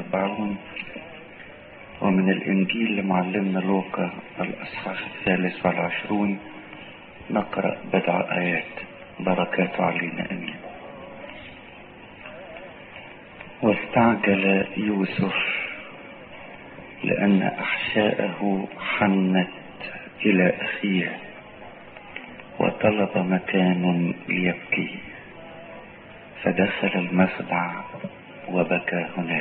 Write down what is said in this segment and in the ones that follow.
والأربعون ومن الإنجيل لمعلمنا لوقا الأصحاح الثالث والعشرون نقرأ بضع آيات بركاته علينا أمين واستعجل يوسف لأن أحشاءه حنت إلى أخيه وطلب مكان ليبكي فدخل المخدع وبكى هناك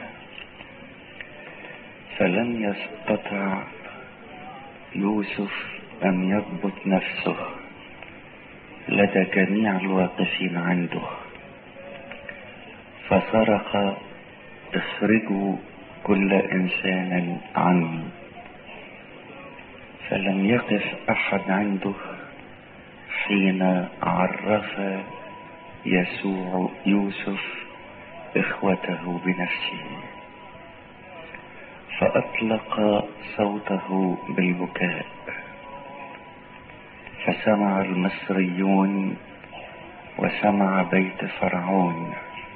فلم يستطع يوسف أن يضبط نفسه لدى جميع الواقفين عنده فصرخ اخرجوا كل إنسان عني فلم يقف أحد عنده حين عرف يسوع يوسف إخوته بنفسه فأطلق صوته بالبكاء فسمع المصريون وسمع بيت فرعون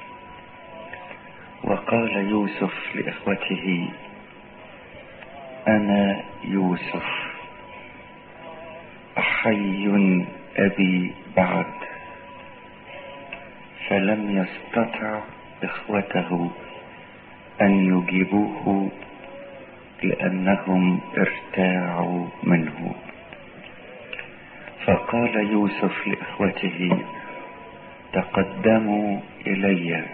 وقال يوسف لإخوته أنا يوسف أحي أبي بعد فلم يستطع إخوته أن يجيبوه لأنهم ارتاعوا منه فقال يوسف لإخوته تقدموا إلي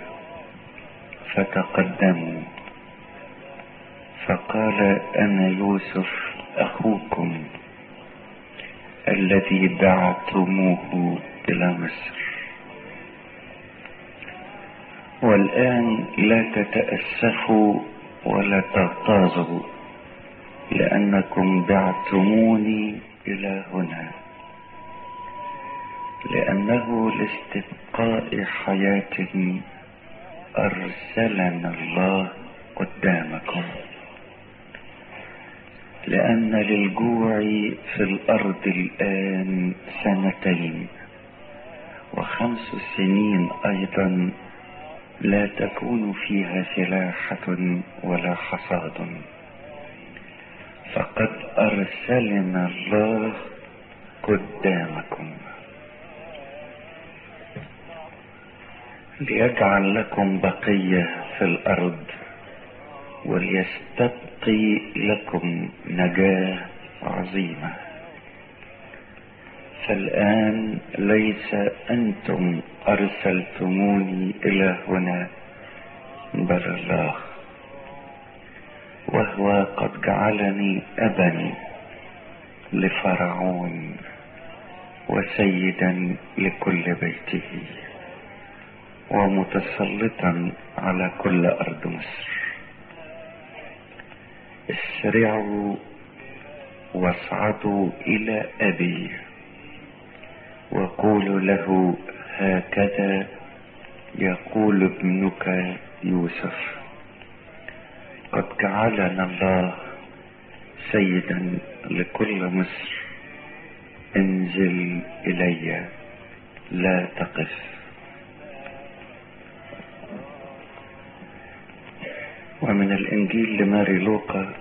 فتقدموا فقال أنا يوسف أخوكم الذي دعتموه إلى مصر والآن لا تتأسفوا ولا تغتاظوا لأنكم دعتموني إلى هنا لأنه لاستبقاء حياة أرسلنا الله قدامكم لأن للجوع في الأرض الآن سنتين وخمس سنين أيضا لا تكون فيها فلاحة ولا حصاد فقد أرسلنا الله قدامكم ليجعل لكم بقية في الأرض وليستبقي لكم نجاة عظيمة فالآن ليس أنتم أرسلتموني إلى هنا بل الله وهو قد جعلني أبا لفرعون وسيدا لكل بيته ومتسلطا على كل أرض مصر اسرعوا واصعدوا إلى أبي وقولوا له هكذا يقول ابنك يوسف قد جعلنا الله سيدا لكل مصر انزل الي لا تقف ومن الانجيل لماري لوقا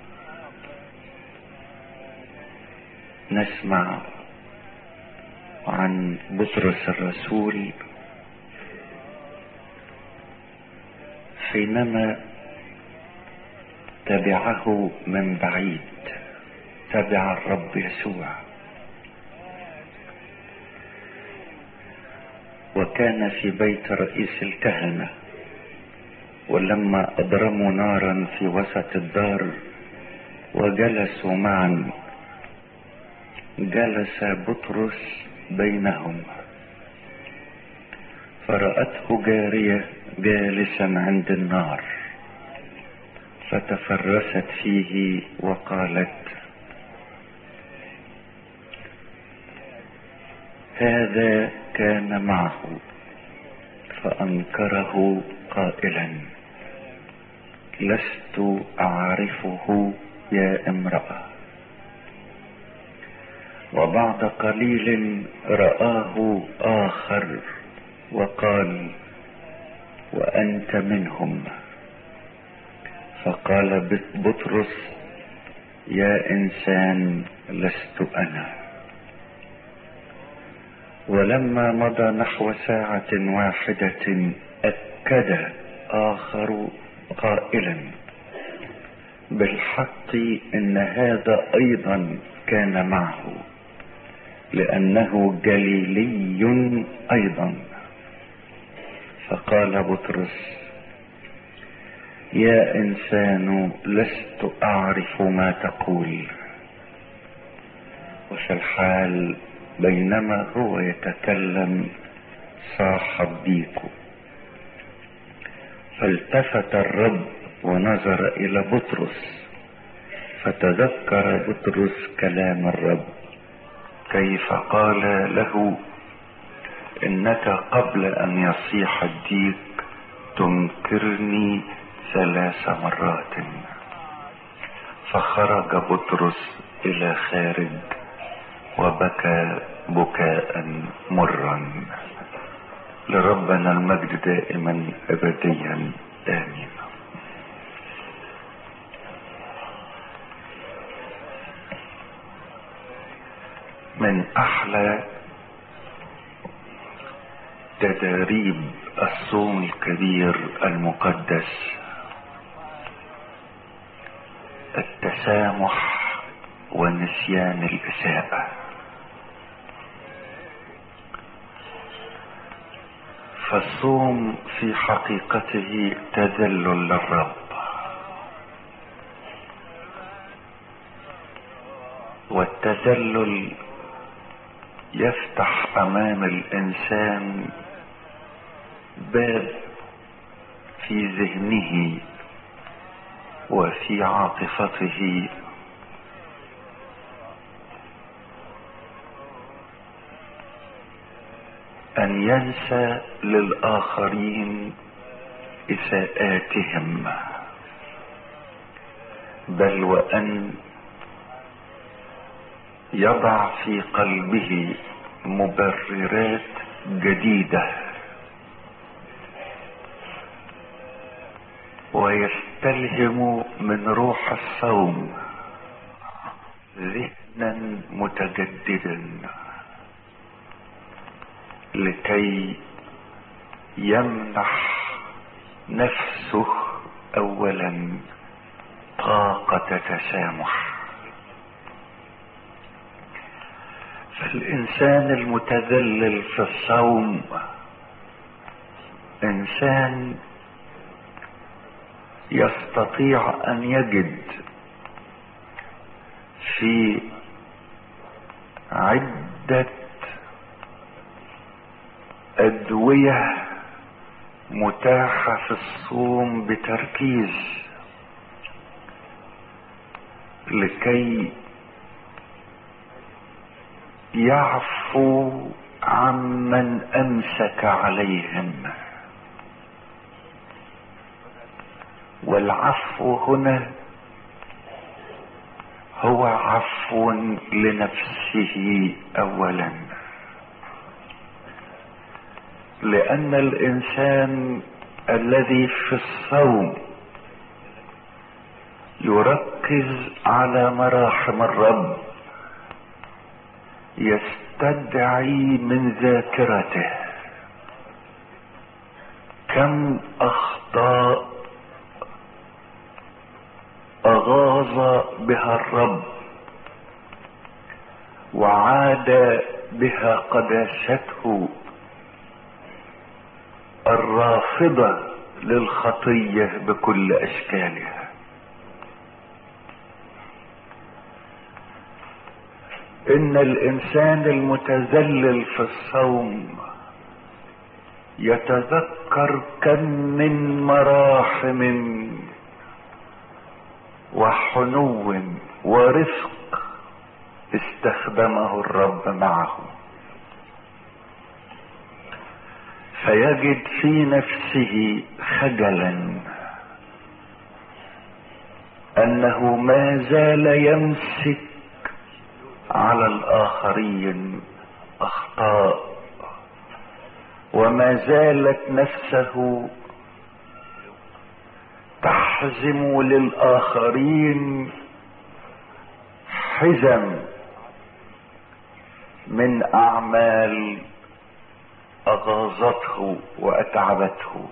نسمع عن بطرس الرسول حينما تبعه من بعيد تبع الرب يسوع وكان في بيت رئيس الكهنة ولما أضرموا نارا في وسط الدار وجلسوا معا جلس بطرس بينهم فرأته جارية جالسا عند النار فتفرست فيه وقالت هذا كان معه فأنكره قائلا لست أعرفه يا امرأة وبعد قليل رآه آخر وقال وأنت منهم فقال بطرس يا انسان لست انا ولما مضى نحو ساعة واحدة اكد اخر قائلا بالحق ان هذا ايضا كان معه لانه جليلي ايضا فقال بطرس يا انسان لست اعرف ما تقول وفي الحال بينما هو يتكلم صاح الضيق فالتفت الرب ونظر الى بطرس فتذكر بطرس كلام الرب كيف قال له انك قبل ان يصيح الديك تنكرني ثلاث مرات فخرج بطرس الى خارج وبكى بكاء مرا لربنا المجد دائما ابديا امين من احلى تداريب الصوم الكبير المقدس التسامح ونسيان الاساءة فالصوم في حقيقته تذلل للرب والتذلل يفتح امام الانسان باب في ذهنه وفي عاطفته ان ينسى للاخرين اساءاتهم بل وان يضع في قلبه مبررات جديده ويستلهم من روح الصوم ذهنا متجددا لكي يمنح نفسه اولا طاقة تسامح فالانسان المتذلل في الصوم انسان يستطيع ان يجد في عدة ادوية متاحة في الصوم بتركيز لكي يعفو عمن امسك عليهم والعفو هنا هو عفو لنفسه اولا لان الانسان الذي في الصوم يركز على مراحم الرب يستدعي من ذاكرته كم اخطاء اغاظ بها الرب وعاد بها قداسته الرافضة للخطية بكل اشكالها ان الانسان المتذلل في الصوم يتذكر كم من مراحم وحنو ورفق استخدمه الرب معه فيجد في نفسه خجلا انه ما زال يمسك على الاخرين اخطاء وما زالت نفسه تحت نحزم للآخرين حزم من أعمال أغاظته وأتعبته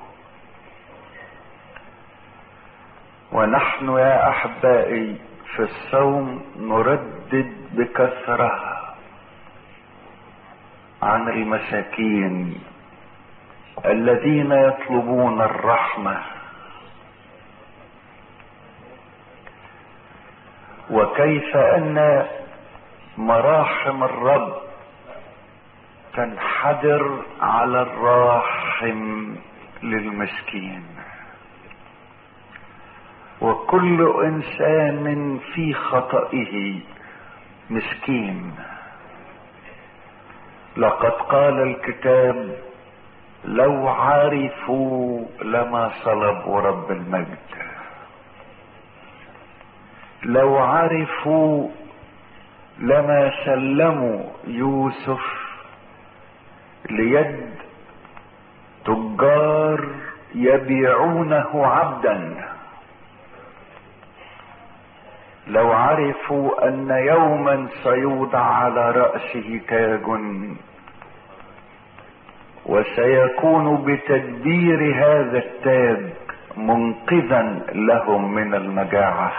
ونحن يا أحبائي في الصوم نردد بكثرة عن المساكين الذين يطلبون الرحمه وكيف ان مراحم الرب تنحدر على الراحم للمسكين وكل انسان في خطئه مسكين لقد قال الكتاب لو عرفوا لما صلبوا رب المجد لو عرفوا لما سلموا يوسف ليد تجار يبيعونه عبدا لو عرفوا ان يوما سيوضع على راسه تاج وسيكون بتدبير هذا التاج منقذا لهم من المجاعه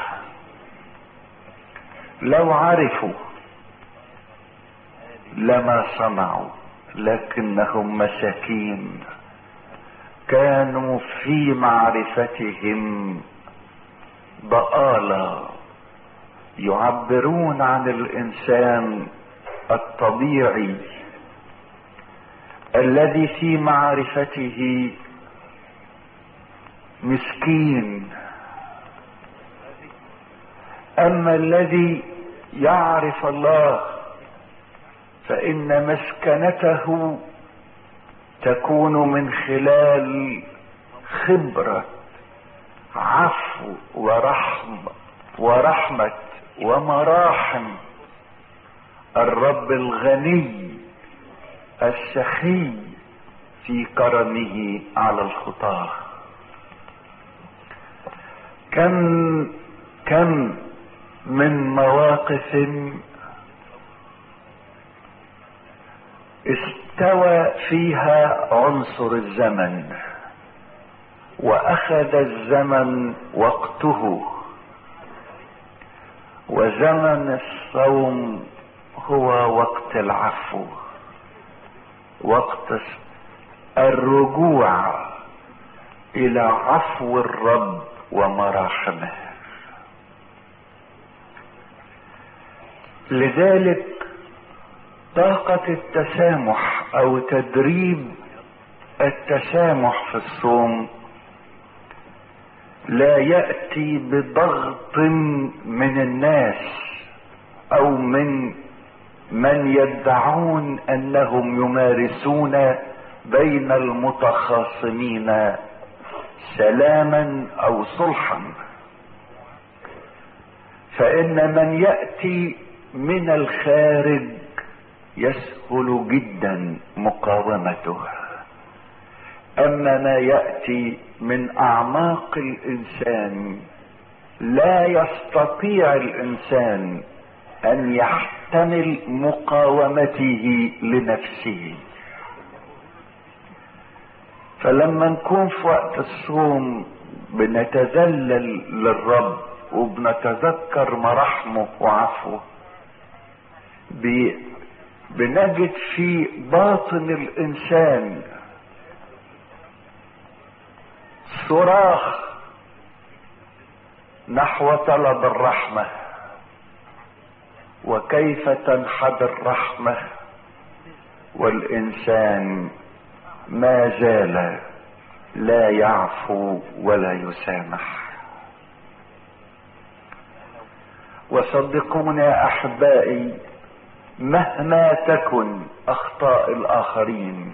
لو عرفوا لما صنعوا لكنهم مساكين كانوا في معرفتهم ضآلة يعبرون عن الانسان الطبيعي الذي في معرفته مسكين اما الذي يعرف الله فان مسكنته تكون من خلال خبره عفو ورحمه ورحمه ومراحم الرب الغني السخي في كرمه على الخطاه كم كم من مواقف استوى فيها عنصر الزمن واخذ الزمن وقته وزمن الصوم هو وقت العفو وقت الرجوع الى عفو الرب ومراحمه لذلك طاقة التسامح او تدريب التسامح في الصوم لا يأتي بضغط من الناس او من من يدعون انهم يمارسون بين المتخاصمين سلاما او صلحا فان من ياتي من الخارج يسهل جدا مقاومته اما ما ياتي من اعماق الانسان لا يستطيع الانسان ان يحتمل مقاومته لنفسه فلما نكون في وقت الصوم بنتذلل للرب وبنتذكر مراحمه وعفوه بنجد في باطن الانسان صراخ نحو طلب الرحمه وكيف تنحدر الرحمه والانسان ما زال لا يعفو ولا يسامح وصدقوني يا احبائي مهما تكن اخطاء الاخرين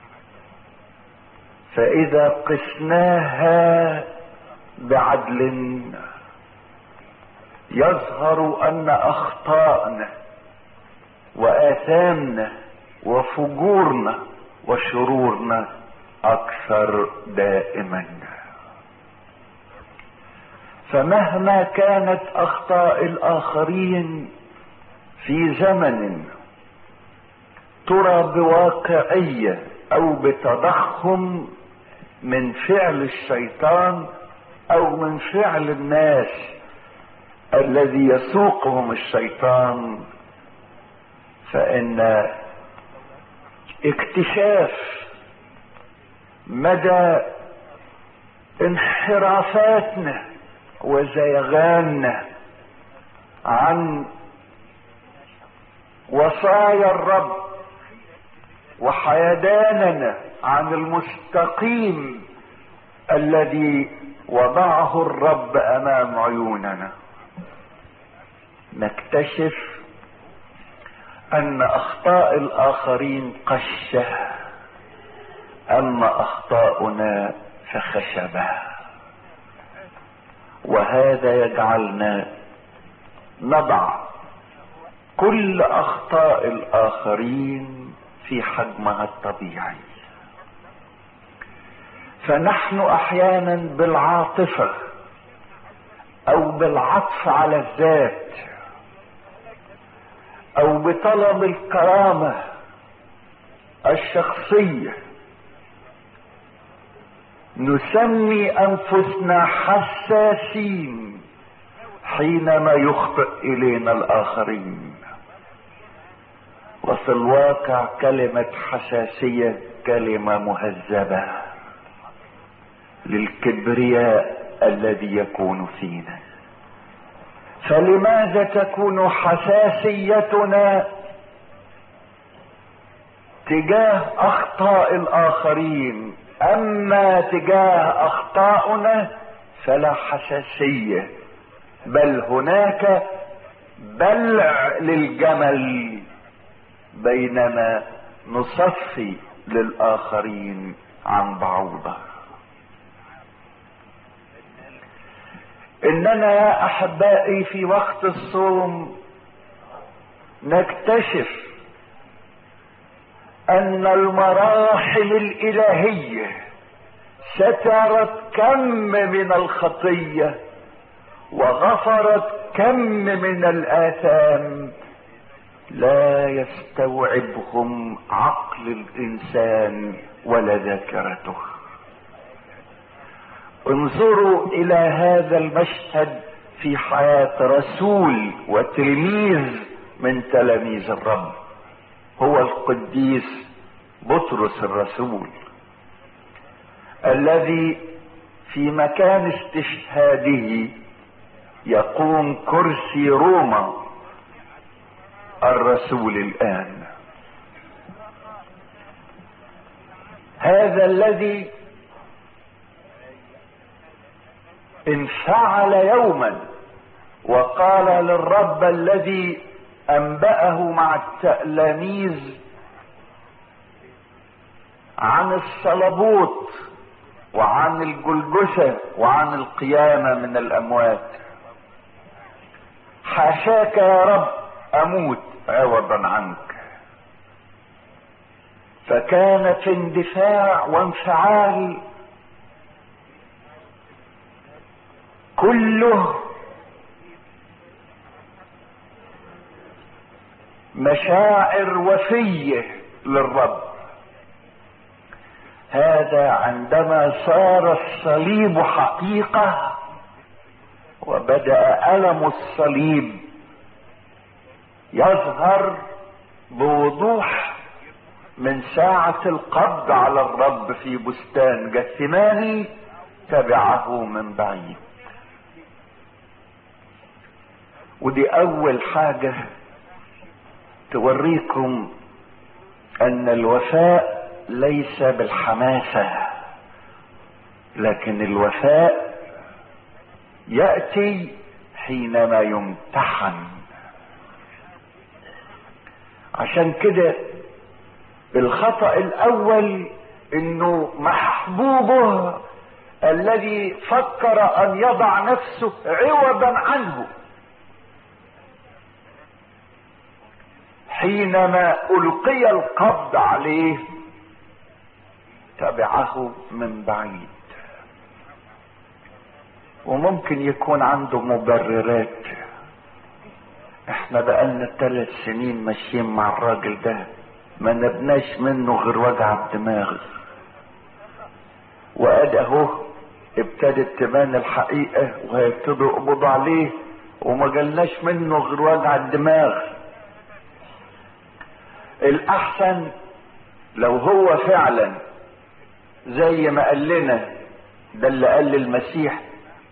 فاذا قسناها بعدل يظهر ان اخطاءنا واثامنا وفجورنا وشرورنا اكثر دائما فمهما كانت اخطاء الاخرين في زمن ترى بواقعيه او بتضخم من فعل الشيطان او من فعل الناس الذي يسوقهم الشيطان فان اكتشاف مدى انحرافاتنا وزيغاننا عن وصايا الرب وحيداننا عن المستقيم الذي وضعه الرب امام عيوننا نكتشف ان اخطاء الاخرين قشه اما اخطاؤنا فخشبه وهذا يجعلنا نضع كل اخطاء الاخرين في حجمها الطبيعي فنحن احيانا بالعاطفه او بالعطف على الذات او بطلب الكرامه الشخصيه نسمي انفسنا حساسين حينما يخطئ الينا الاخرين وفي الواقع كلمه حساسيه كلمه مهذبه للكبرياء الذي يكون فينا فلماذا تكون حساسيتنا تجاه اخطاء الاخرين اما تجاه اخطاؤنا فلا حساسيه بل هناك بلع للجمل بينما نصفي للاخرين عن بعوضه اننا يا احبائي في وقت الصوم نكتشف ان المراحل الالهيه سترت كم من الخطيه وغفرت كم من الاثام لا يستوعبهم عقل الانسان ولا ذاكرته انظروا الى هذا المشهد في حياه رسول وتلميذ من تلاميذ الرب هو القديس بطرس الرسول الذي في مكان استشهاده يقوم كرسي روما الرسول الان هذا الذي انفعل يوما وقال للرب الذي انبأه مع التلاميذ عن الصلبوت وعن الجلجسة وعن القيامة من الأموات حاشاك يا رب أموت عوضا عنك فكان في اندفاع وانفعال كله مشاعر وفيه للرب هذا عندما صار الصليب حقيقه وبدا الم الصليب يظهر بوضوح من ساعه القبض على الرب في بستان جثماني تبعه من بعيد ودي اول حاجه توريكم ان الوفاء ليس بالحماسه لكن الوفاء ياتي حينما يمتحن عشان كده الخطا الاول انه محبوبه الذي فكر ان يضع نفسه عوضا عنه حينما القي القبض عليه تبعه من بعيد وممكن يكون عنده مبررات احنا بقالنا ثلاث سنين ماشيين مع الراجل ده ما نبناش منه غير وجع الدماغ وادي اهو ابتدت تبان الحقيقة وهيبتدوا يقبضوا عليه وما جالناش منه غير وجع الدماغ الاحسن لو هو فعلا زي ما قال لنا ده اللي قال للمسيح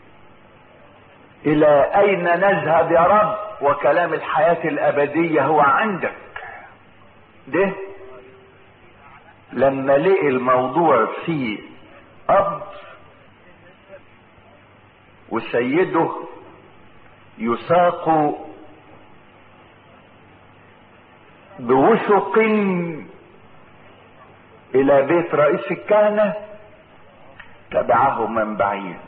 الى اين نذهب يا رب وكلام الحياة الابدية هو عندك ده لما لقي الموضوع فيه اب وسيده يساق بوثق الى بيت رئيس الكهنة تبعه من بعيد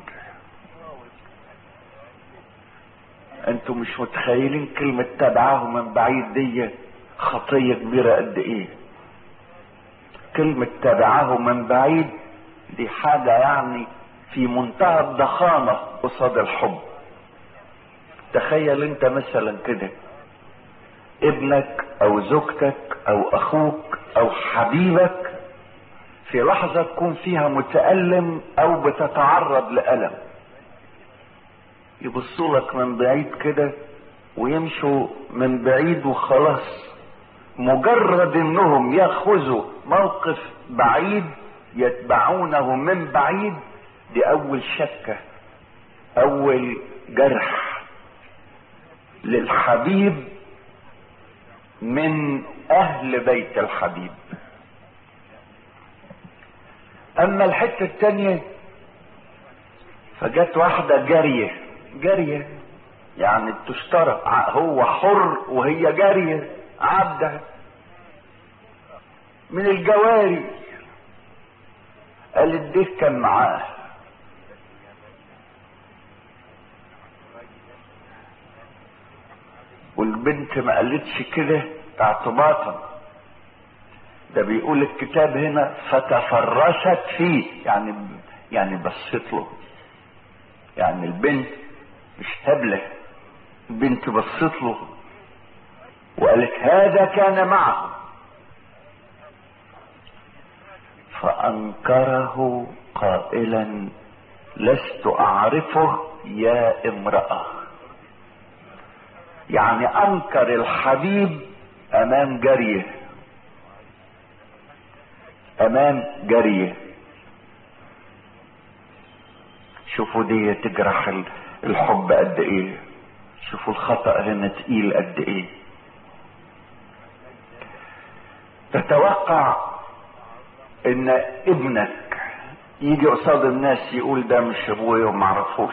انتوا مش متخيلين كلمة تبعه من بعيد دي خطية كبيرة قد ايه كلمة تبعه من بعيد دي حاجة يعني في منتهى الضخامة قصاد الحب تخيل انت مثلا كده ابنك او زوجتك او اخوك او حبيبك في لحظة تكون فيها متألم او بتتعرض لألم يبصوا لك من بعيد كده ويمشوا من بعيد وخلاص مجرد انهم ياخذوا موقف بعيد يتبعونه من بعيد دي اول شكة اول جرح للحبيب من اهل بيت الحبيب اما الحتة التانية فجت واحدة جارية جارية يعني بتشترى هو حر وهي جارية عبدة من الجواري قالت دي كان معاه والبنت ما قالتش كده اعتباطا ده بيقول الكتاب هنا فتفرست فيه يعني يعني بصت له يعني البنت مش هبله البنت بصت له وقالت هذا كان معه فانكره قائلا لست اعرفه يا امراه يعني انكر الحبيب امام جاريه امام جاريه شوفوا دي تجرح الحب قد ايه شوفوا الخطأ هنا تقيل قد ايه تتوقع ان ابنك يجي قصاد الناس يقول ده مش ابويا ومعرفوش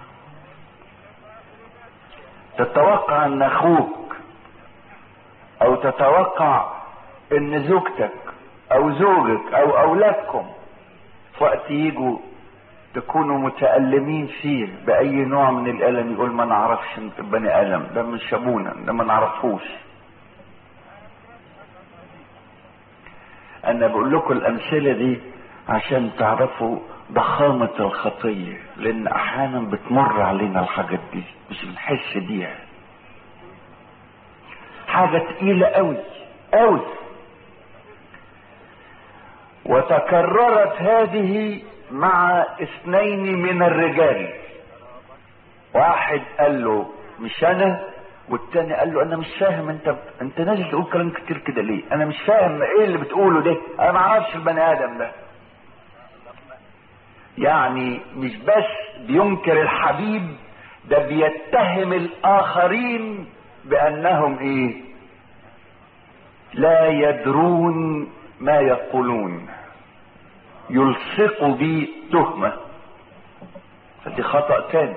تتوقع ان اخوك او تتوقع ان زوجتك او زوجك او اولادكم في وقت يجوا تكونوا متألمين فيه بأي نوع من الألم يقول ما نعرفش بني ألم ده مش أبونا ده ما نعرفوش أنا بقول لكم الأمثلة دي عشان تعرفوا ضخامة الخطية لأن أحيانا بتمر علينا الحاجات دي مش بنحس بيها حاجة تقيلة أوي أوي وتكررت هذه مع اثنين من الرجال واحد قال له مش انا والتاني قال له انا مش فاهم انت انت نازل تقول كلام كتير كده ليه انا مش فاهم ايه اللي بتقوله ده انا ما اعرفش البني ادم ده يعني مش بس بينكر الحبيب ده بيتهم الاخرين بانهم ايه لا يدرون ما يقولون يلصق بي تهمة فدي خطأ تاني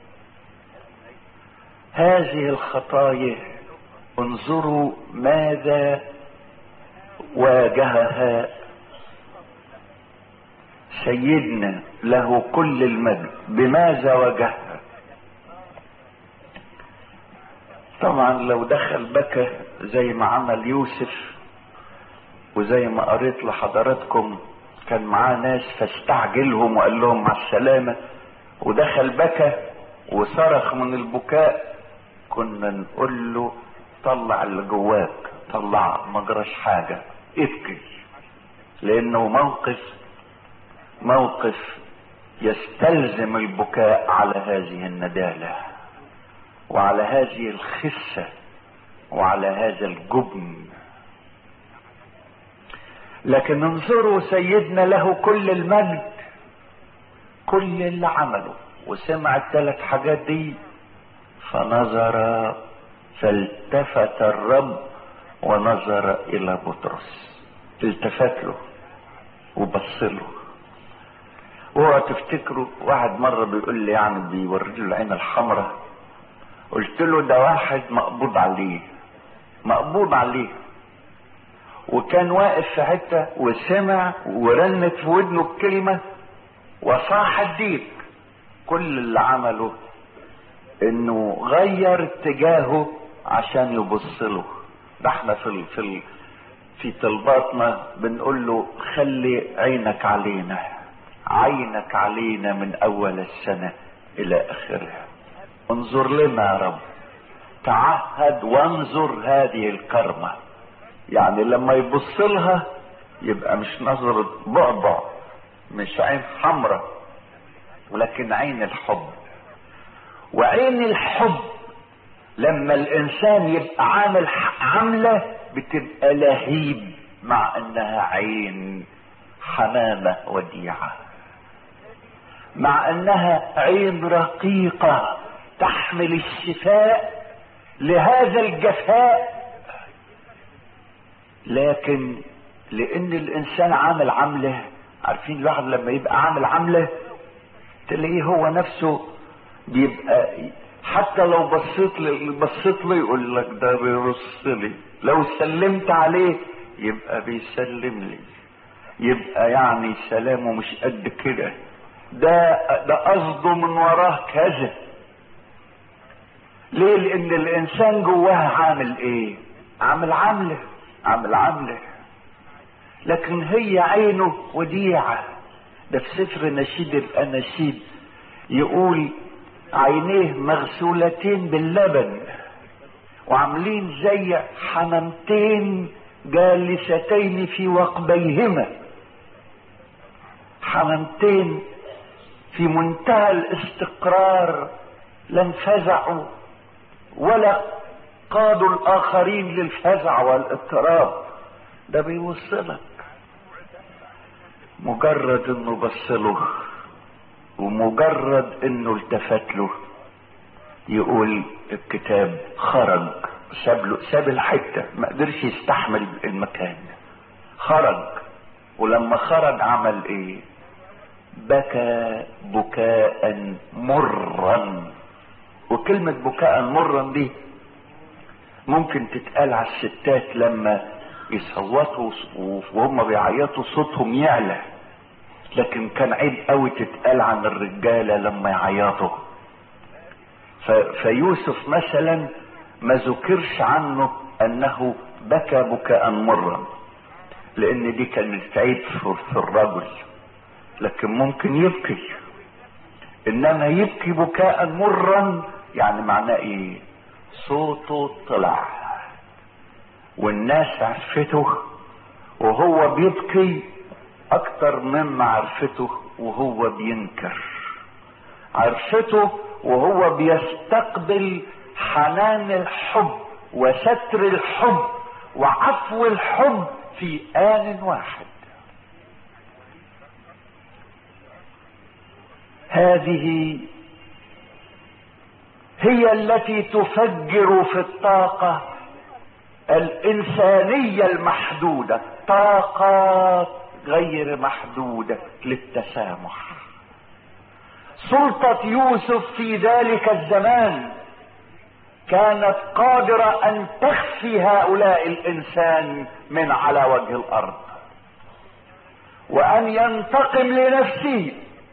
هذه الخطايا انظروا ماذا واجهها سيدنا له كل المجد بماذا واجهها طبعا لو دخل بكى زي ما عمل يوسف وزي ما قريت لحضراتكم كان معاه ناس فاستعجلهم وقال لهم مع السلامة ودخل بكى وصرخ من البكاء كنا نقول له طلع اللي جواك طلع ما جراش حاجه ابكي لانه موقف موقف يستلزم البكاء على هذه الندالة وعلى هذه الخسة وعلى هذا الجبن لكن انظروا سيدنا له كل المجد كل اللي عمله وسمع الثلاث حاجات دي فنظر فالتفت الرب ونظر الى بطرس التفت له وبص له اوعوا تفتكروا واحد مره بيقول لي يعني بيوري له العين الحمراء قلت له ده واحد مقبوض عليه مقبوض عليه وكان واقف في حته وسمع ورنت في ودنه الكلمه وصاح الديك كل اللي عمله انه غير اتجاهه عشان يبص له ده احنا في ال في ال في طلباتنا بنقول له خلي عينك علينا عينك علينا من اول السنة الى اخرها انظر لنا يا رب تعهد وانظر هذه الكرمة يعني لما يبص لها يبقى مش نظرة بعبع مش عين حمراء ولكن عين الحب وعين الحب لما الانسان يبقى عامل عاملة بتبقى لهيب مع انها عين حمامة وديعة مع انها عين رقيقة تحمل الشفاء لهذا الجفاء لكن لان الانسان عامل عملة عارفين الواحد لما يبقى عامل عملة تلاقيه هو نفسه بيبقى حتى لو بصيت لي بصيت له يقول لك ده بيرص لي لو سلمت عليه يبقى بيسلم لي يبقى يعني سلامه مش قد كده ده ده قصده من وراه كذا ليه لان الانسان جواه عامل ايه عامل عمله عامل عمله لكن هي عينه وديعه ده في سفر نشيد الاناشيد يقول عينيه مغسولتين باللبن وعاملين زي حمامتين جالستين في وقبيهما حمامتين في منتهى الاستقرار لا انفزعوا ولا قادوا الاخرين للفزع والاضطراب ده بيوصلك مجرد انه بصله ومجرد انه التفت له يقول الكتاب خرج ساب له ساب الحته ما قدرش يستحمل المكان خرج ولما خرج عمل ايه بكى بكاء مرا وكلمة بكاء مرا دي ممكن تتقال على الستات لما يصوتوا وهم بيعيطوا صوتهم يعلى لكن كان عيب قوي تتقال عن الرجاله لما يعيطوا فيوسف مثلا ما ذكرش عنه انه بكى بكاء مرا لان دي كانت عيب في الرجل لكن ممكن يبكي انما يبكي بكاء مرا يعني معناه ايه صوته طلع والناس عرفته وهو بيبكي اكتر مما عرفته وهو بينكر عرفته وهو بيستقبل حنان الحب وستر الحب وعفو الحب في آن واحد هذه هي التي تفجر في الطاقة الإنسانية المحدودة طاقات غير محدودة للتسامح سلطة يوسف في ذلك الزمان كانت قادرة ان تخفي هؤلاء الانسان من على وجه الارض وان ينتقم لنفسه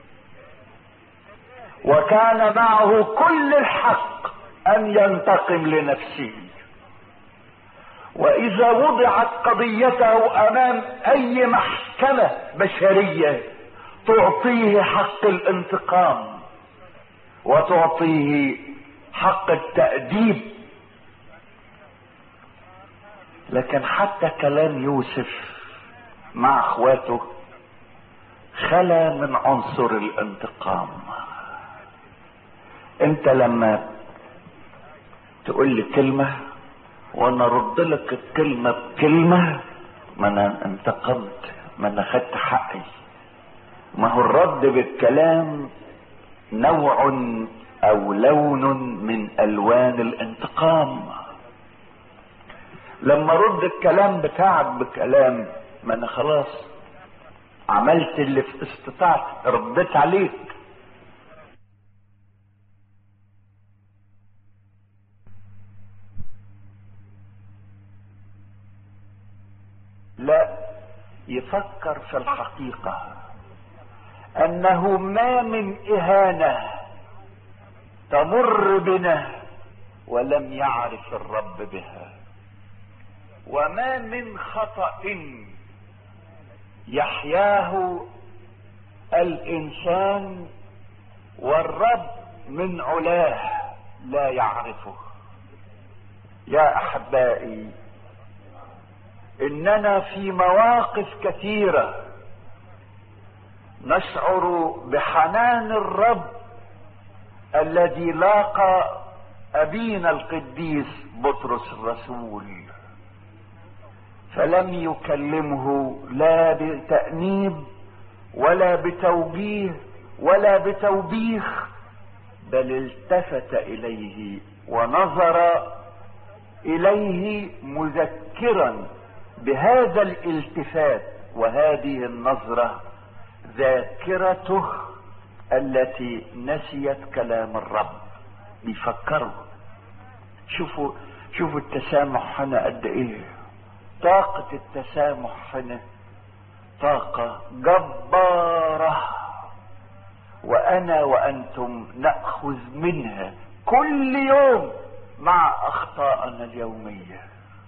وكان معه كل الحق ان ينتقم لنفسه واذا وضعت قضيته امام اي محكمة بشرية تعطيه حق الانتقام وتعطيه حق التأديب لكن حتى كلام يوسف مع اخواته خلا من عنصر الانتقام انت لما تقول لي كلمة وانا ارد لك الكلمة بكلمة ما انا انتقمت ما انا خدت حقي ما هو الرد بالكلام نوع او لون من الوان الانتقام لما رد الكلام بتاعك بكلام ما انا خلاص عملت اللي في استطاعتي رديت عليك لا يفكر في الحقيقة انه ما من اهانة تمر بنا ولم يعرف الرب بها وما من خطأ يحياه الانسان والرب من علاه لا يعرفه يا احبائي اننا في مواقف كثيره نشعر بحنان الرب الذي لاقى ابينا القديس بطرس الرسول فلم يكلمه لا بتأنيب ولا بتوجيه ولا بتوبيخ بل التفت اليه ونظر اليه مذكرا بهذا الالتفات وهذه النظره ذاكرته التي نسيت كلام الرب بيفكروا شوفوا شوفوا التسامح هنا قد ايه طاقة التسامح هنا طاقة جبارة وانا وانتم نأخذ منها كل يوم مع اخطائنا اليوميه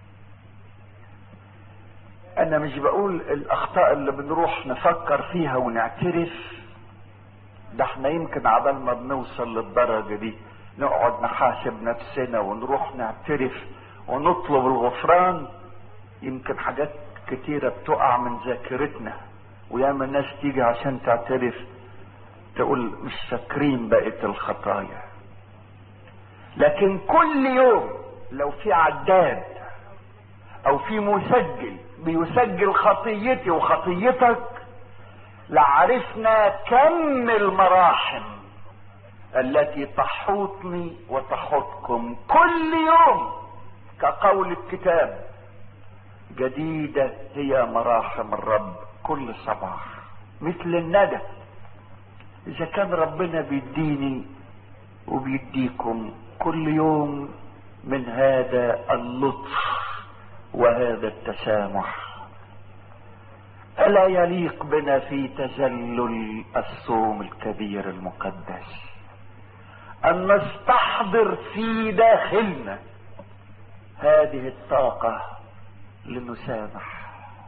انا مش بقول الاخطاء اللي بنروح نفكر فيها ونعترف ده احنا يمكن عبال ما بنوصل للدرجه دي نقعد نحاسب نفسنا ونروح نعترف ونطلب الغفران يمكن حاجات كتيرة بتقع من ذاكرتنا وياما الناس تيجي عشان تعترف تقول مش فاكرين بقية الخطايا لكن كل يوم لو في عداد او في مسجل بيسجل خطيتي وخطيتك لعرفنا كم المراحم التي تحوطني وتحوطكم كل يوم كقول الكتاب جديدة هي مراحم الرب كل صباح مثل الندى اذا كان ربنا بيديني وبيديكم كل يوم من هذا اللطف وهذا التسامح الا يليق بنا في تذلل الصوم الكبير المقدس ان نستحضر في داخلنا هذه الطاقه لنسامح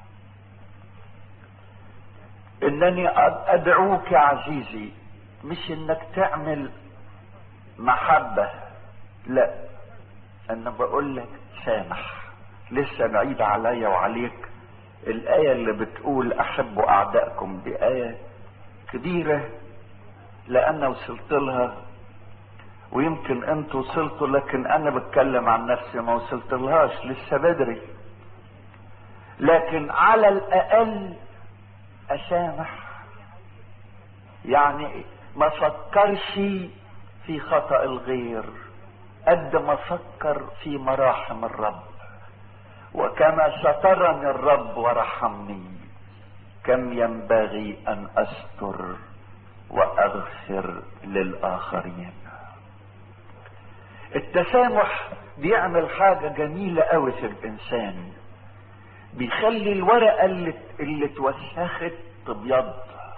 انني ادعوك يا عزيزي مش انك تعمل محبه لا انا بقول لك سامح لسه بعيد عليا وعليك الآية اللي بتقول أحبوا أعدائكم دي آية كبيرة لأن وصلت لها ويمكن أنتوا وصلتوا لكن أنا بتكلم عن نفسي ما وصلت لهاش لسه بدري لكن على الأقل أسامح يعني ما فكرش في خطأ الغير قد ما فكر في مراحم الرب وكما سترني الرب ورحمني كم ينبغي ان استر واغفر للاخرين التسامح بيعمل حاجة جميلة قوي في الانسان بيخلي الورقة اللي, اللي اتوسخت تبيض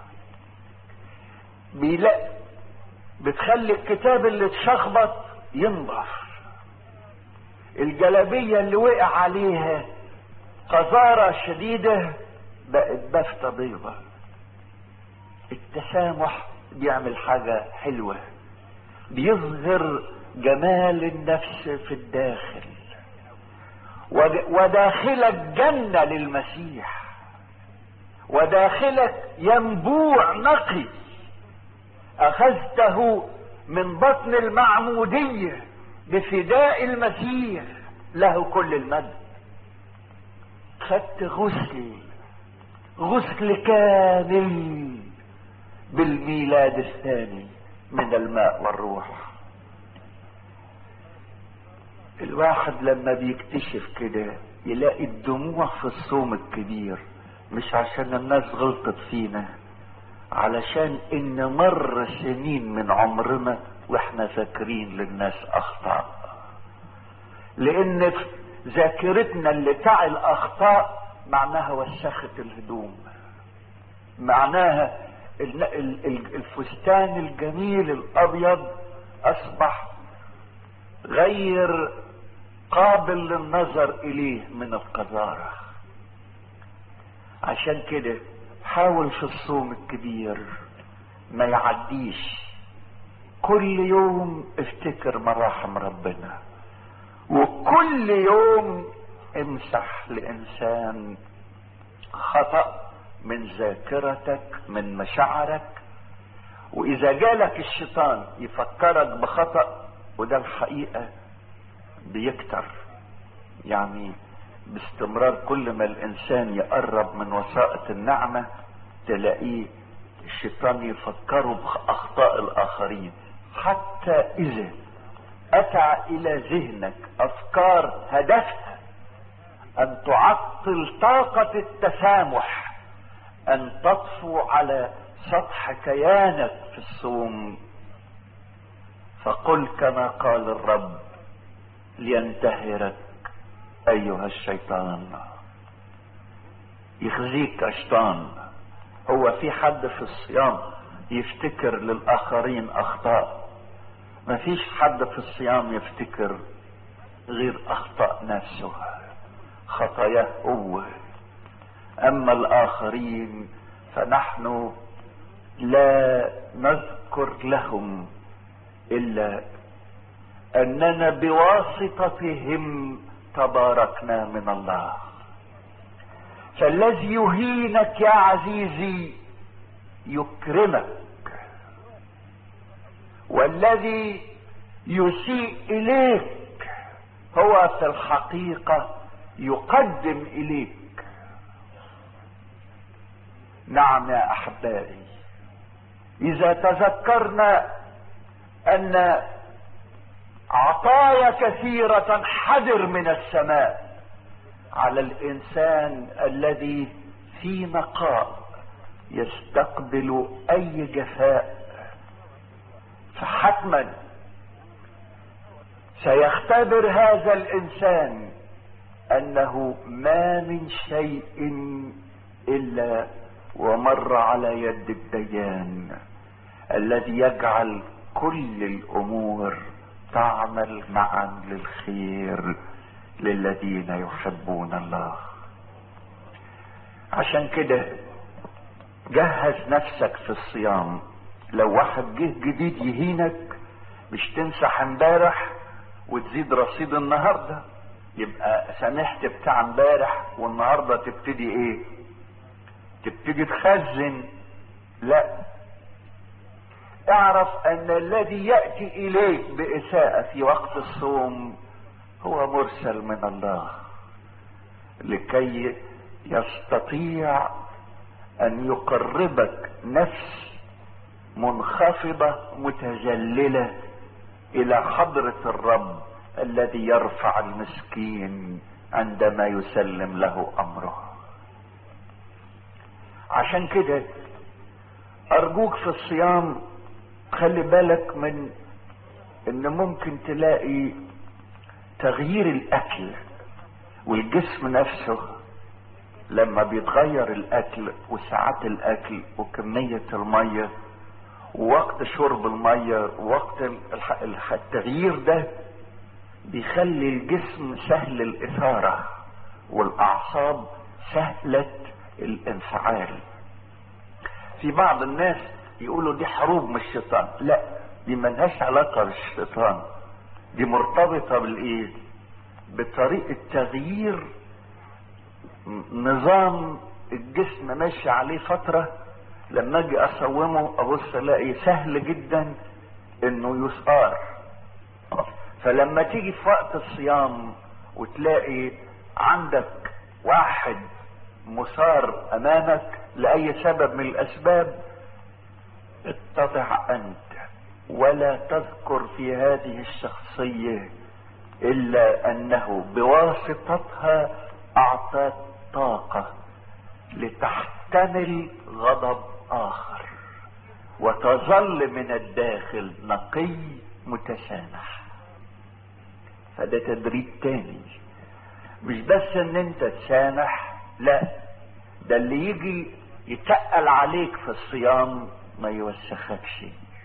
بيلاقي بتخلي الكتاب اللي اتشخبط ينضف الجلابية اللي وقع عليها قذارة شديدة بقت بافتة بيضة التسامح بيعمل حاجة حلوة بيظهر جمال النفس في الداخل ود- وداخلك جنة للمسيح وداخلك ينبوع نقي اخذته من بطن المعمودية بفداء المسيح له كل المجد خدت غسل غسل كامل بالميلاد الثاني من الماء والروح الواحد لما بيكتشف كده يلاقي الدموع في الصوم الكبير مش عشان الناس غلطت فينا علشان ان مر سنين من عمرنا واحنا فاكرين للناس اخطاء لان في ذاكرتنا اللي بتاع الاخطاء معناها وسخت الهدوم معناها ال- ال- ال- الفستان الجميل الابيض اصبح غير قابل للنظر اليه من القذاره عشان كده حاول في الصوم الكبير ما يعديش كل يوم افتكر مراحم ربنا وكل يوم امسح لانسان خطأ من ذاكرتك من مشاعرك واذا جالك الشيطان يفكرك بخطأ وده الحقيقة بيكتر يعني باستمرار كل ما الانسان يقرب من وسائط النعمة تلاقيه الشيطان يفكره باخطاء الاخرين حتى اذا اتى الى ذهنك افكار هدفها ان تعطل طاقة التسامح ان تطفو على سطح كيانك في الصوم فقل كما قال الرب لينتهرك ايها الشيطان يخزيك يا شيطان هو في حد في الصيام يفتكر للاخرين اخطاء مفيش حد في الصيام يفتكر غير اخطاء نفسه خطاياه هو اما الاخرين فنحن لا نذكر لهم الا اننا بواسطتهم تباركنا من الله فالذي يهينك يا عزيزي يكرمك والذي يسيء اليك هو في الحقيقه يقدم اليك نعم يا احبائي اذا تذكرنا ان عطايا كثيره تنحدر من السماء على الانسان الذي في نقاء يستقبل اي جفاء فحتما سيختبر هذا الانسان انه ما من شيء الا ومر على يد الديان الذي يجعل كل الامور تعمل معا للخير للذين يحبون الله عشان كده جهز نفسك في الصيام لو واحد جه جديد يهينك مش تمسح امبارح وتزيد رصيد النهارده يبقى سامحت بتاع امبارح والنهارده تبتدي ايه تبتدي تخزن لا اعرف ان الذي ياتي اليك باساءه في وقت الصوم هو مرسل من الله لكي يستطيع ان يقربك نفس منخفضه متذلله الى حضره الرب الذي يرفع المسكين عندما يسلم له امره عشان كده ارجوك في الصيام خلي بالك من ان ممكن تلاقي تغيير الاكل والجسم نفسه لما بيتغير الاكل وساعات الاكل وكمية المية ووقت شرب المية ووقت الح- الح- التغيير ده بيخلي الجسم سهل الاثارة والاعصاب سهلة الانفعال في بعض الناس يقولوا دي حروب من الشيطان لا دي ملهاش علاقة بالشيطان دي مرتبطة بالايه بطريقة تغيير نظام الجسم ماشي عليه فترة لما اجي اصومه ابص الاقي سهل جدا انه يسقار فلما تيجي في وقت الصيام وتلاقي عندك واحد مثار امامك لاي سبب من الاسباب اتضع انت ولا تذكر في هذه الشخصيه الا انه بواسطتها اعطاك طاقه لتحتمل غضب اخر وتظل من الداخل نقي متسامح فده تدريب تاني مش بس ان انت تسامح لا ده اللي يجي يتقل عليك في الصيام ما يوسخكش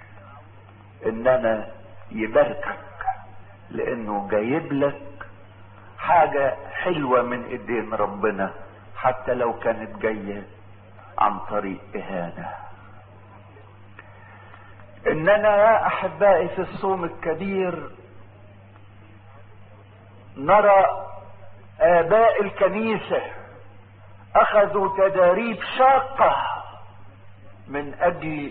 انما يباركك لانه جايب لك حاجة حلوة من ايدين ربنا حتى لو كانت جاية عن طريق اهانة اننا يا احبائي في الصوم الكبير نرى اباء الكنيسة اخذوا تداريب شاقة من اجل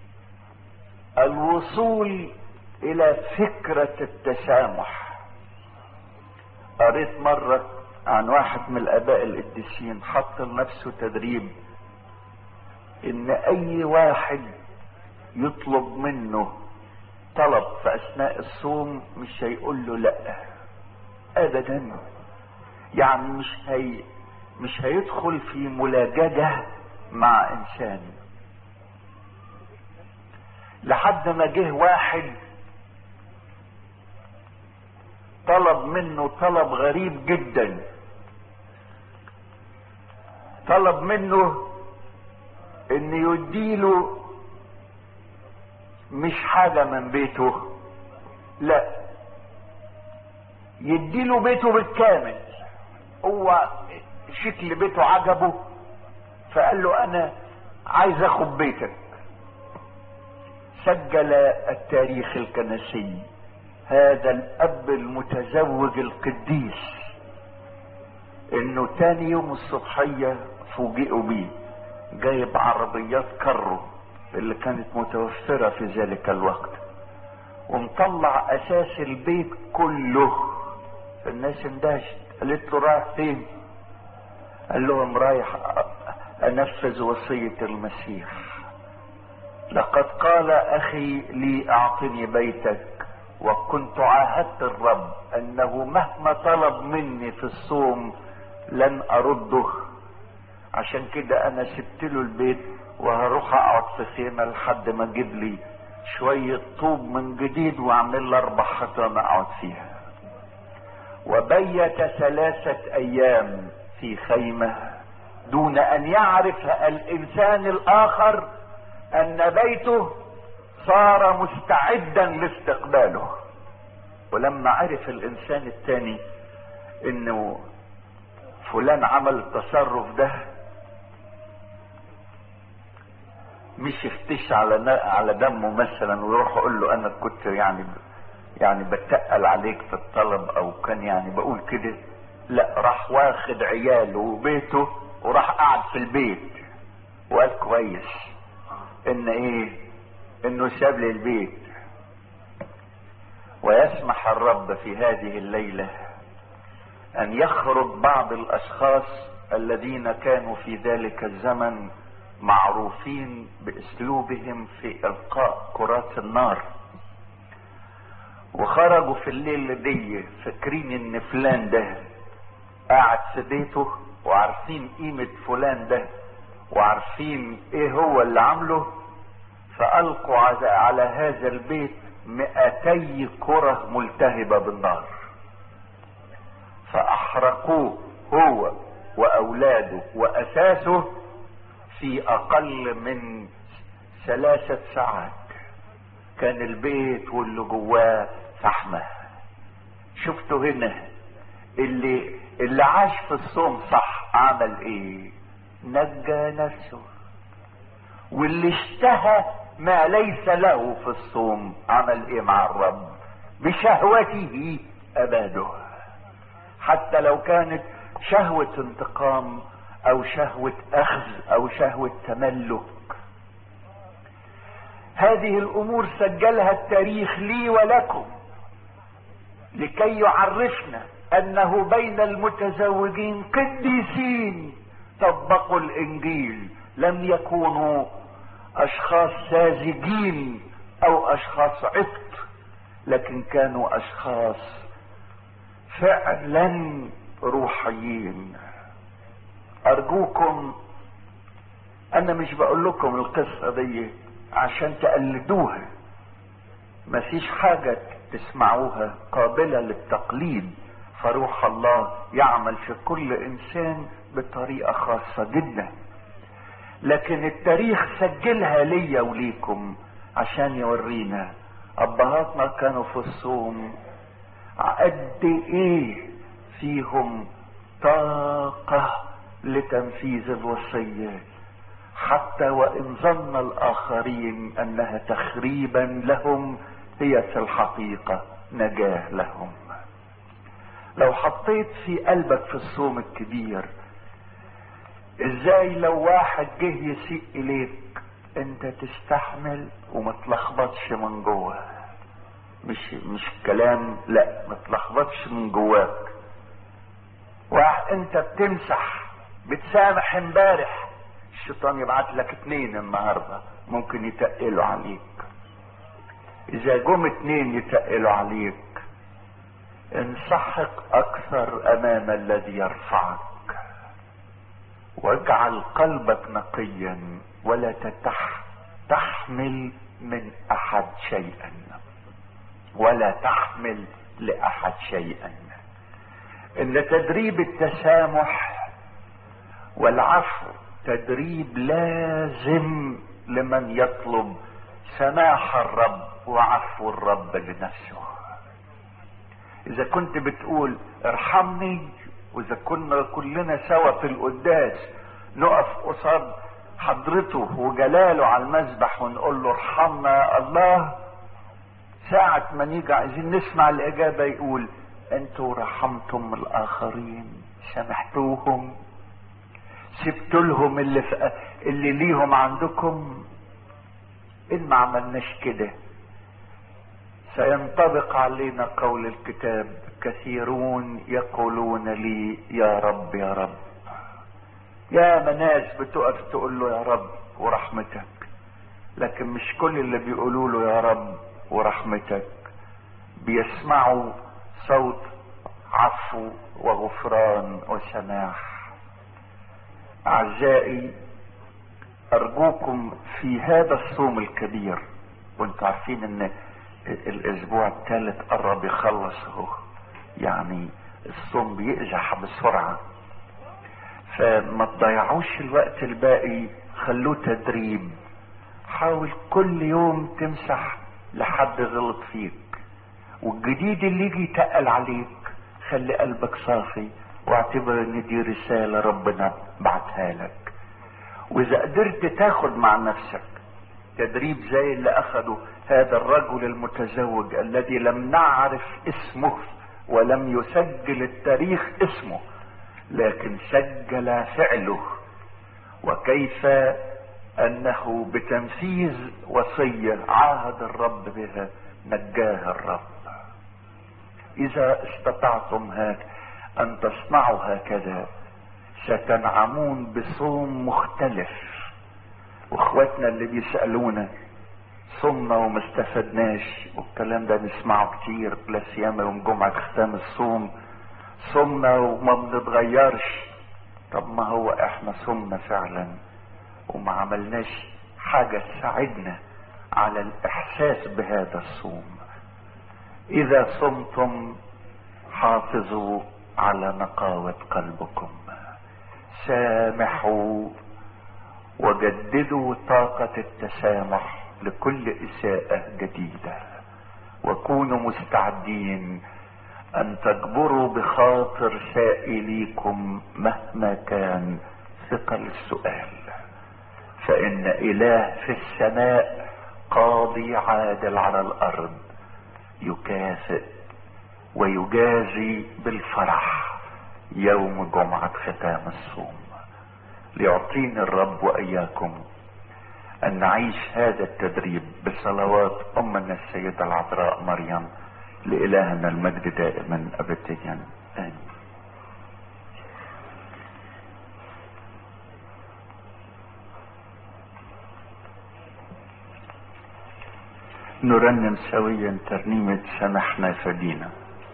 الوصول الى فكرة التسامح قريت مرة عن واحد من الاباء القديسين حط لنفسه تدريب ان اي واحد يطلب منه طلب في اثناء الصوم مش هيقول له لا ابدا يعني مش هي مش هيدخل في ملاججة مع انسان لحد ما جه واحد طلب منه طلب غريب جدا طلب منه ان يديله مش حاجة من بيته لا يديله بيته بالكامل هو شكل بيته عجبه فقال له انا عايز اخد بيتك سجل التاريخ الكنسي هذا الاب المتزوج القديس انه تاني يوم الصبحية فوجئوا بيه جايب عربيات كرو اللي كانت متوفرة في ذلك الوقت ومطلع اساس البيت كله الناس اندهشت قالت له رايح فين قال لهم رايح انفذ وصية المسيح لقد قال اخي لي اعطني بيتك وكنت عاهدت الرب انه مهما طلب مني في الصوم لن ارده عشان كده انا سبت له البيت وهروح اقعد في خيمه لحد ما اجيب لي شويه طوب من جديد واعمل لي اربع حيطان اقعد فيها وبيت ثلاثه ايام في خيمه دون ان يعرف الانسان الاخر ان بيته صار مستعدا لاستقباله ولما عرف الانسان الثاني انه فلان عمل التصرف ده مش يفتش على على دمه مثلا ويروح يقول له انا كنت يعني يعني بتقل عليك في الطلب او كان يعني بقول كده لا راح واخد عياله وبيته وراح قعد في البيت وقال كويس ان ايه انه ساب لي البيت ويسمح الرب في هذه الليله ان يخرج بعض الاشخاص الذين كانوا في ذلك الزمن معروفين باسلوبهم في القاء كرات النار وخرجوا في الليله دي فاكرين ان فلان ده قاعد في بيته وعارفين قيمه فلان ده وعارفين ايه هو اللي عامله فألقوا على هذا البيت مئتي كرة ملتهبة بالنار فأحرقوه هو وأولاده وأساسه في أقل من ثلاثة ساعات كان البيت واللي جواه فحمة شفتوا هنا اللي اللي عاش في الصوم صح عمل ايه نجى نفسه واللي اشتهى ما ليس له في الصوم عمل ايه مع الرب بشهوته اباده حتى لو كانت شهوة انتقام او شهوة اخذ او شهوة تملك هذه الامور سجلها التاريخ لي ولكم لكي يعرفنا انه بين المتزوجين قديسين طبقوا الانجيل لم يكونوا اشخاص ساذجين او اشخاص عبط لكن كانوا اشخاص فعلا روحيين ارجوكم انا مش بقول لكم القصة دي عشان تقلدوها مفيش حاجة تسمعوها قابلة للتقليد فروح الله يعمل في كل انسان بطريقة خاصة جدا لكن التاريخ سجلها ليا وليكم عشان يورينا ابهاتنا كانوا في الصوم قد ايه فيهم طاقة لتنفيذ الوصية حتى وان ظن الاخرين انها تخريبا لهم هي في الحقيقة نجاة لهم لو حطيت في قلبك في الصوم الكبير ازاي لو واحد جه يسيء اليك انت تستحمل وما تلخبطش من جوه مش مش كلام لا ما تلخبطش من جواك واحد انت بتمسح بتسامح امبارح الشيطان يبعت لك اتنين النهارده ممكن يتقلوا عليك اذا جم اتنين يتقلوا عليك انسحق اكثر امام الذي يرفعك واجعل قلبك نقيا ولا تتح تحمل من احد شيئا ولا تحمل لاحد شيئا ان تدريب التسامح والعفو تدريب لازم لمن يطلب سماح الرب وعفو الرب لنفسه اذا كنت بتقول ارحمني واذا كنا كلنا سوا في القداس نقف قصاد حضرته وجلاله على المذبح ونقول له ارحمنا يا الله ساعة ما نيجي عايزين نسمع الإجابة يقول أنتوا رحمتم الآخرين سامحتوهم سبت لهم اللي في اللي ليهم عندكم إن ما عملناش كده سينطبق علينا قول الكتاب كثيرون يقولون لي يا رب يا رب يا مناس بتقف تقول له يا رب ورحمتك لكن مش كل اللي بيقولوا له يا رب ورحمتك بيسمعوا صوت عفو وغفران وسماح اعزائي ارجوكم في هذا الصوم الكبير وانتوا عارفين ان الاسبوع الثالث قرب يخلص اهو يعني الصوم بيقزح بسرعة فما تضيعوش الوقت الباقي خلوه تدريب حاول كل يوم تمسح لحد غلط فيك والجديد اللي يجي يتقل عليك خلي قلبك صافي واعتبر ان دي رسالة ربنا بعتها لك واذا قدرت تاخد مع نفسك تدريب زي اللي اخده هذا الرجل المتزوج الذي لم نعرف اسمه ولم يسجل التاريخ اسمه لكن سجل فعله وكيف انه بتنفيذ وصية عاهد الرب بها نجاه الرب اذا استطعتم هك ان تصنعوا هكذا ستنعمون بصوم مختلف واخواتنا اللي بيسألونا صمنا وما استفدناش والكلام ده نسمعه كتير لا سيما يوم جمعة ختام الصوم صمنا وما بنتغيرش طب ما هو احنا صمنا فعلا وما عملناش حاجة تساعدنا على الاحساس بهذا الصوم اذا صمتم حافظوا على نقاوة قلبكم سامحوا وجددوا طاقة التسامح لكل اساءة جديدة وكونوا مستعدين ان تجبروا بخاطر سائليكم مهما كان ثقل السؤال فان اله في السماء قاضي عادل على الارض يكافئ ويجازي بالفرح يوم جمعة ختام الصوم ليعطيني الرب واياكم ان نعيش هذا التدريب بصلوات امنا السيدة العذراء مريم لالهنا المجد دائما ابديا امين نرنم سويا ترنيمة سمحنا فدينا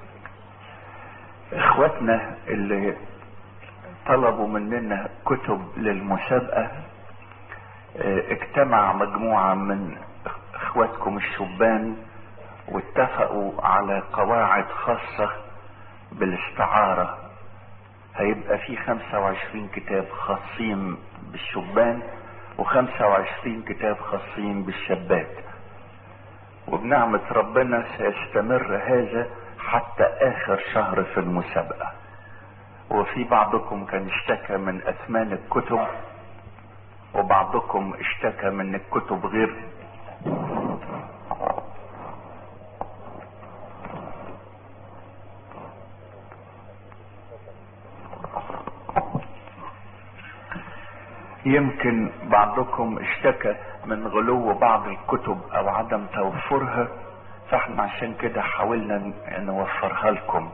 اخواتنا اللي طلبوا مننا كتب للمسابقة اه، اجتمع مجموعة من اخواتكم الشبان واتفقوا على قواعد خاصة بالاستعارة هيبقى في 25 كتاب خاصين بالشبان و25 كتاب خاصين بالشابات وبنعمة ربنا سيستمر هذا حتى اخر شهر في المسابقة وفي بعضكم كان اشتكى من اثمان الكتب وبعضكم اشتكى من الكتب غير يمكن بعضكم اشتكى من غلو بعض الكتب او عدم توفرها فاحنا عشان كده حاولنا ن- نوفرها لكم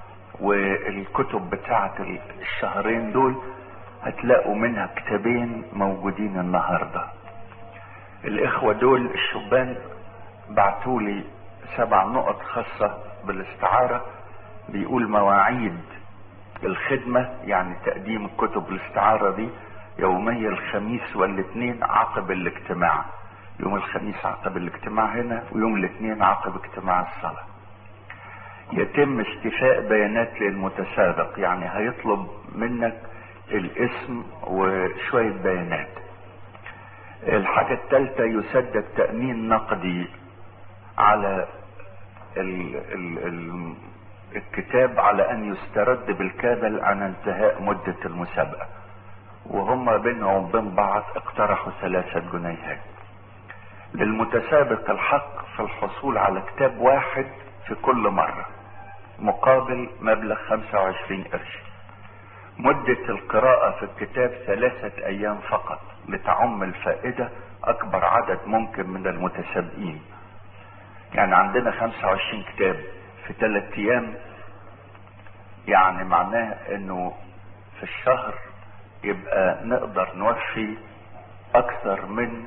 والكتب بتاعت الشهرين دول هتلاقوا منها كتابين موجودين النهارده الاخوة دول الشبان بعتولي سبع نقط خاصة بالاستعارة بيقول مواعيد الخدمة يعني تقديم كتب الاستعارة دي يومي الخميس والاثنين عقب الاجتماع يوم الخميس عقب الاجتماع هنا ويوم الاثنين عقب اجتماع الصلاة يتم استيفاء بيانات للمتسابق يعني هيطلب منك الاسم وشوية بيانات الحاجة الثالثة يسدد تأمين نقدي على ال ال ال الكتاب على ان يسترد بالكامل عن انتهاء مدة المسابقة وهم بينهم وبين بعض اقترحوا ثلاثة جنيهات للمتسابق الحق في الحصول على كتاب واحد في كل مرة مقابل مبلغ 25 قرش مدة القراءة في الكتاب ثلاثة ايام فقط لتعم الفائدة اكبر عدد ممكن من المتسابقين يعني عندنا 25 كتاب في ثلاث ايام يعني معناه انه في الشهر يبقى نقدر نوفي اكثر من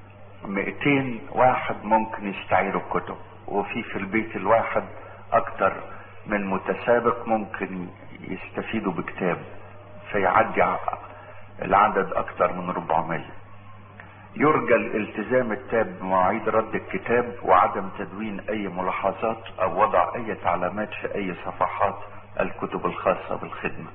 200 واحد ممكن يستعيروا الكتب وفي في البيت الواحد اكثر من متسابق ممكن يستفيدوا بكتاب فيعدي ع- العدد اكثر من 400 يرجى الالتزام التام بمواعيد رد الكتاب وعدم تدوين اي ملاحظات او وضع اي علامات في اي صفحات الكتب الخاصة بالخدمة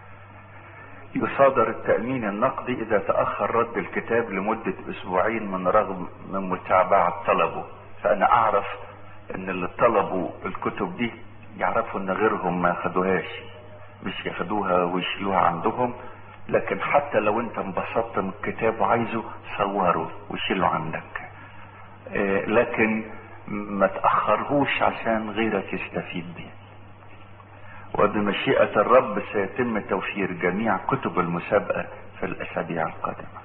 يصادر التأمين النقدي اذا تأخر رد الكتاب لمدة اسبوعين من رغم من متابعة طلبه فانا اعرف ان اللي طلبوا الكتب دي يعرفوا ان غيرهم ما خدوهاش مش ياخدوها ويشيلوها عندهم لكن حتى لو انت انبسطت من الكتاب وعايزه صوره وشيله عندك آه، لكن ما تأخرهوش عشان غيرك يستفيد بيه وبمشيئة الرب سيتم توفير جميع كتب المسابقة في الأسابيع القادمة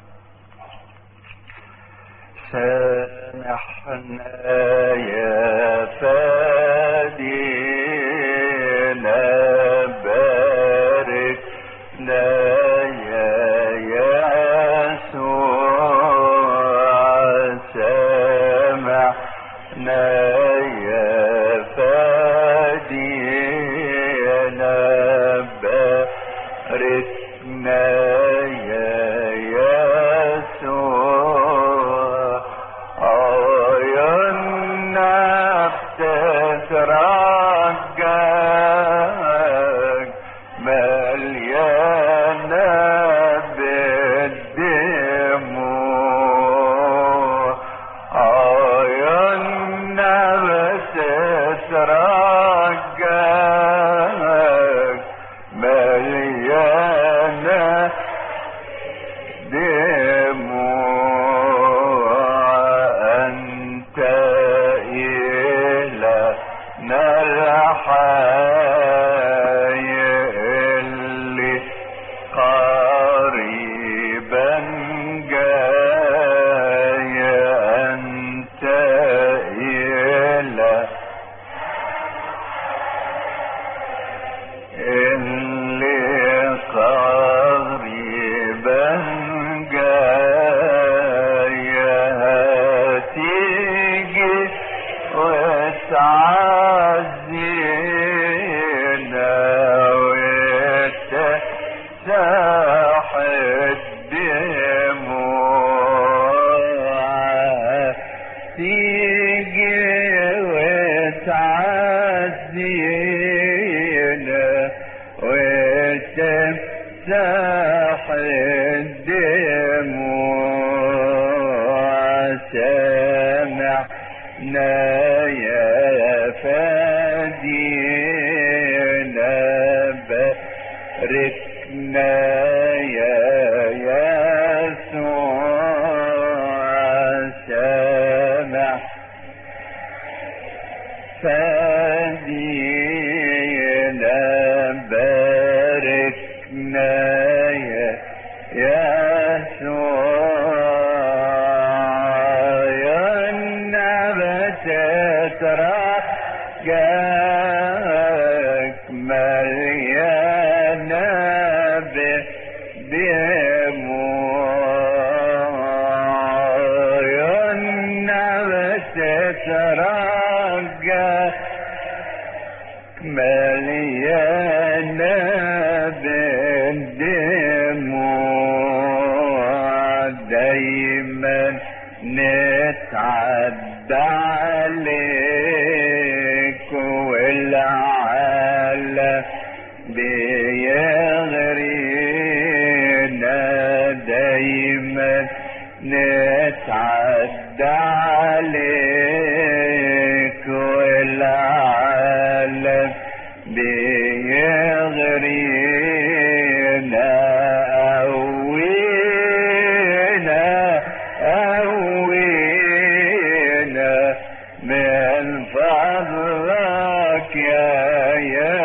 سامحنا يا فادينا باركنا يا يسوع سامحنا يا فادينا باركنا يا يسوع عيوننا بتترجاك مليانة بالدموع عيوننا تيجي وتعزينا وتمسح الدموع سمعنا يا فادينا باركنا يا يسوع سمع فادينا باركنا يا يسوع يا النبت ترجاك مليانة بدموع يا النبت ترجاك مليانة بالدموع دايما نتعدى عليك والعالم بيغرينا دايما نتعدى عليك والعالم بيغرينا قوينا قوينا من فضلك يا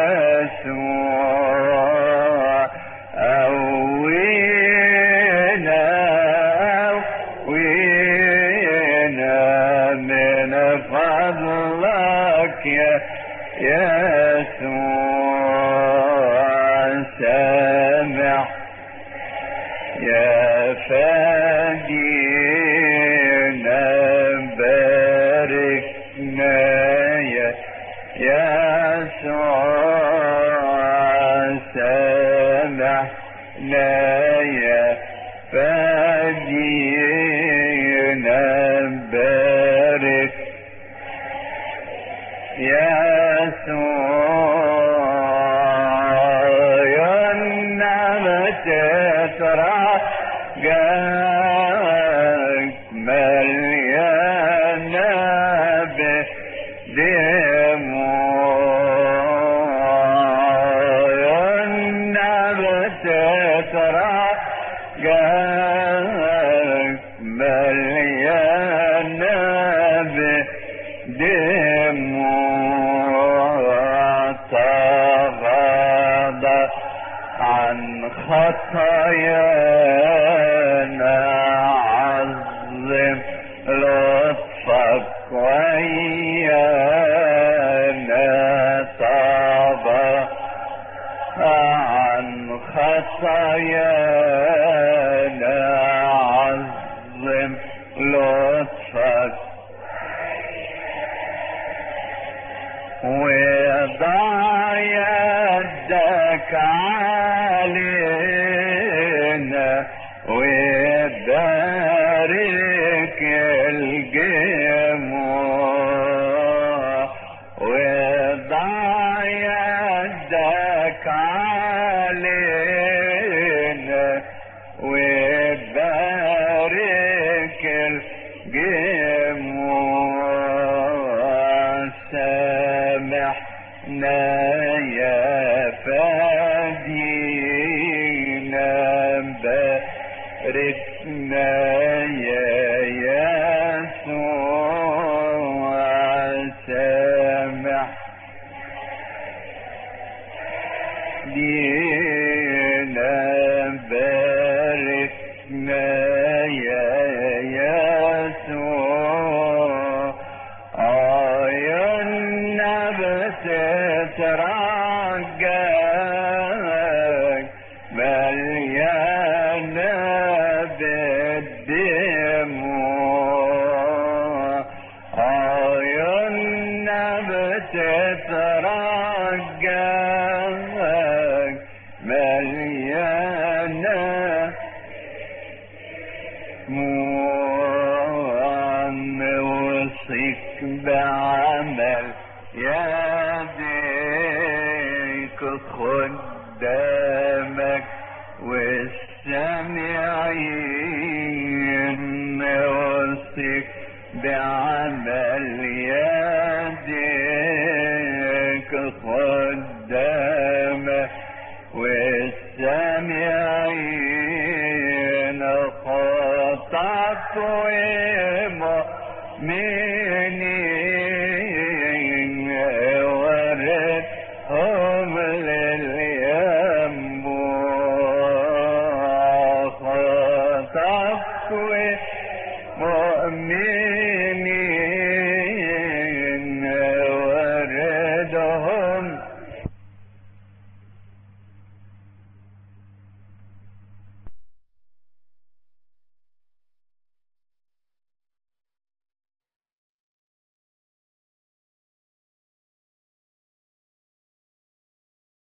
يسوع قوينا قوينا من فضلك يا يسوع سامع يا فادينا باركنا يا يسوع سامعنا يا فادينا بارك يسوع يا النعمة ترجاك مليانة بدموع يا النعمة ترجاك مليانة بدموع تغاضى عن خطايانا عظم لطفك ويانا طابا عن خطايانا عظم لطفك وضع يدك علينا وبارك الجموع وضع يدك علينا وبارك الجموع سامحنا يا فادينا باركنا يا يسوع سامح دينا باركنا يا يسوع آية النبت ترجاك مليانة بالدموع آية النبت ترجاك مليانة موعن وصي يوصيك بعمل يديك خدامك والسامعين يوصيك بعمل يديك خدامك والسامعين خطأت ومؤمنين وردهم للينبوع خطأت ومؤمنين